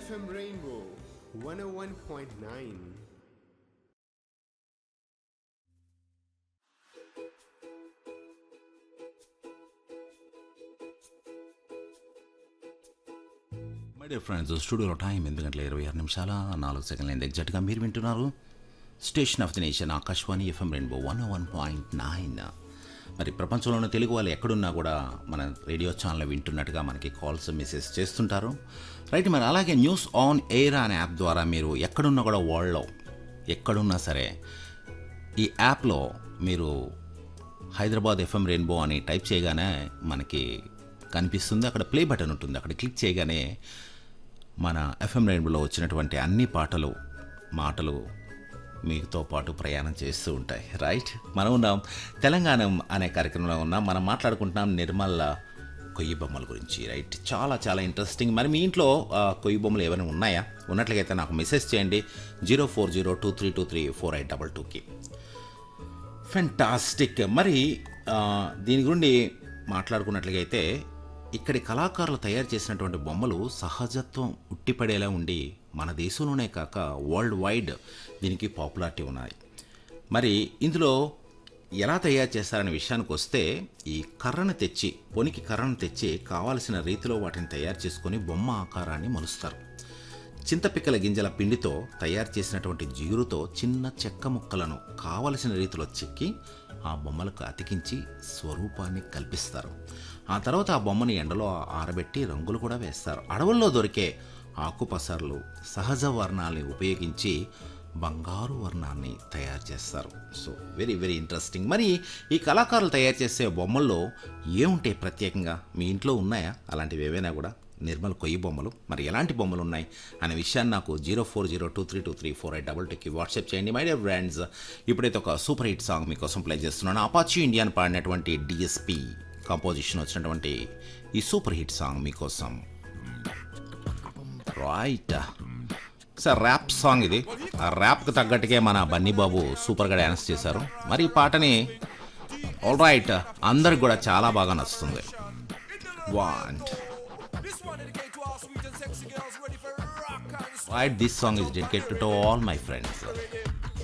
FM Rainbow 101.9. My dear friends స్టూడియోలో time ఎనిమిది గంటల ఇరవై ఆరు నిమిషాల నాలుగు సెకండ్ల అయింది ఎగ్జాక్ట్గా మీరు వింటున్నారు station of the nation Akashvani FM rainbow one one point nine మరి ప్రపంచంలోని తెలుగు వాళ్ళు ఎక్కడున్నా కూడా మన రేడియో ఛానల్ వింటున్నట్టుగా మనకి కాల్స్ మెసేజ్ చేస్తుంటారు రైట్ మరి అలాగే న్యూస్ ఆన్ ఎయిర్ అనే యాప్ ద్వారా మీరు ఎక్కడున్నా కూడా వరల్డ్లో ఎక్కడున్నా సరే ఈ యాప్లో మీరు హైదరాబాద్ ఎఫ్ఎం రెయిన్బో అని టైప్ చేయగానే మనకి కనిపిస్తుంది అక్కడ ప్లే బటన్ ఉంటుంది అక్కడ క్లిక్ చేయగానే మన ఎఫ్ఎం రెయిన్బోలో వచ్చినటువంటి అన్ని పాటలు మాటలు మీతో పాటు ప్రయాణం చేస్తూ ఉంటాయి రైట్ మనం ఉన్నాం తెలంగాణ అనే కార్యక్రమంలో ఉన్నాం మనం మాట్లాడుకుంటున్నాం నిర్మల్ కొయ్యి బొమ్మల గురించి రైట్ చాలా చాలా ఇంట్రెస్టింగ్ మరి మీ ఇంట్లో ఆ, కొయ్యి బొమ్మలు ఏమైనా ఉన్నాయా ఉన్నట్లయితే నాకు మెసేజ్ చేయండి zero four zero two three two three four eight double టూకి ఫెంటాస్టిక్ మరి ఆ, దీని గురించి మాట్లాడుకున్నట్లయితే ఇక్కడి కళాకారులు తయారు చేసినటువంటి బొమ్మలు సహజత్వం ఉట్టిపడేలా ఉండి మన దేశంలోనే కాక వరల్డ్ వైడ్ దీనికి పాపులారిటీ ఉన్నాయి మరి ఇందులో ఎలా తయారు చేస్తారనే విషయానికి వస్తే ఈ కర్రను తెచ్చి పొనికి కర్రను తెచ్చి కావాల్సిన రీతిలో వాటిని తయారు చేసుకొని బొమ్మ ఆకారాన్ని మలుస్తారు చింతపిక్కల గింజల పిండితో తయారు చేసినటువంటి జీరుతో చిన్న చెక్క ముక్కలను కావలసిన రీతిలో చెక్కి ఆ బొమ్మలకు అతికించి స్వరూపాన్ని కల్పిస్తారు ఆ తర్వాత ఆ బొమ్మని ఎండలో ఆరబెట్టి రంగులు కూడా వేస్తారు అడవుల్లో దొరికే ఆకుపసర్లు సహజ వర్ణాలని ఉపయోగించి బంగారు వర్ణాన్ని తయారు చేస్తారు సో వెరీ వెరీ ఇంట్రెస్టింగ్ మరి ఈ కళాకారులు తయారు చేసే బొమ్మల్లో ఏముంటాయి ప్రత్యేకంగా మీ ఇంట్లో ఉన్నాయా అలాంటివి ఏవైనా కూడా నిర్మల్ కొయ్యి బొమ్మలు మరి ఎలాంటి బొమ్మలు ఉన్నాయి అనే విషయాన్ని నాకు zero four zero two three two three four eight double టూకి వాట్సాప్ చేయండి మై డియర్ ఫ్రెండ్స్ ఇప్పుడైతే ఒక సూపర్ హిట్ సాంగ్ మీకోసం ప్లే చేస్తున్నాను అపాచీ ఇండియాని పాడినటువంటి డిఎస్పి కంపోజిషన్ వచ్చినటువంటి ఈ సూపర్ హిట్ సాంగ్ మీకోసం రైట్ సార్ ర్యాప్ సాంగ్ ఇది ఆ ర్యాప్కి తగ్గట్టుగా మన బన్నీ బాబు సూపర్గా డ్యాన్స్ చేశారు మరి ఈ పాటని ఆల్ రైట్ అందరికి కూడా చాలా బాగా నచ్చుతుంది want Right, this song is dedicated to all my friends.